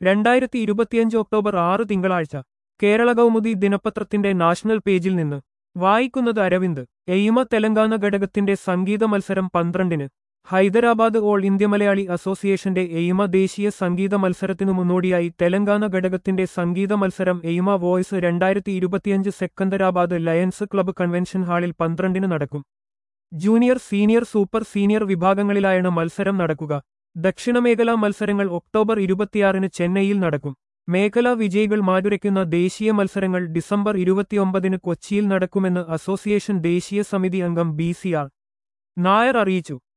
രണ്ടായിരത്തി ഇരുപത്തിയഞ്ച് ഒക്ടോബർ ആറ് തിങ്കളാഴ്ച കേരള കൗമുദി ദിനപത്രത്തിന്റെ നാഷണൽ പേജിൽ നിന്ന് വായിക്കുന്നത് അരവിന്ദ് എയിമ തെലങ്കാന ഘടകത്തിന്റെ സംഗീത മത്സരം പന്ത്രണ്ടിന് ഹൈദരാബാദ് ഓൾ ഇന്ത്യ മലയാളി അസോസിയേഷന്റെ എയിമ ദേശീയ സംഗീത മത്സരത്തിനു മുന്നോടിയായി തെലങ്കാന ഘടകത്തിന്റെ സംഗീത മത്സരം എയിമ വോയ്സ് രണ്ടായിരത്തി ഇരുപത്തിയഞ്ച് സെക്കന്ദരാബാദ് ലയൺസ് ക്ലബ്ബ് കൺവെൻഷൻ ഹാളിൽ പന്ത്രണ്ടിന് നടക്കും ജൂനിയർ സീനിയർ സൂപ്പർ സീനിയർ വിഭാഗങ്ങളിലായാണ് മത്സരം നടക്കുക ദക്ഷിണമേഖലാ മത്സരങ്ങൾ ഒക്ടോബർ ഇരുപത്തിയാറിന് ചെന്നൈയിൽ നടക്കും മേഖലാ വിജയികൾ മാറ്റുരയ്ക്കുന്ന ദേശീയ മത്സരങ്ങൾ ഡിസംബർ ഇരുപത്തിയൊമ്പതിന് കൊച്ചിയിൽ നടക്കുമെന്ന് അസോസിയേഷൻ ദേശീയ സമിതി അംഗം ബി സി ആർ നായർ അറിയിച്ചു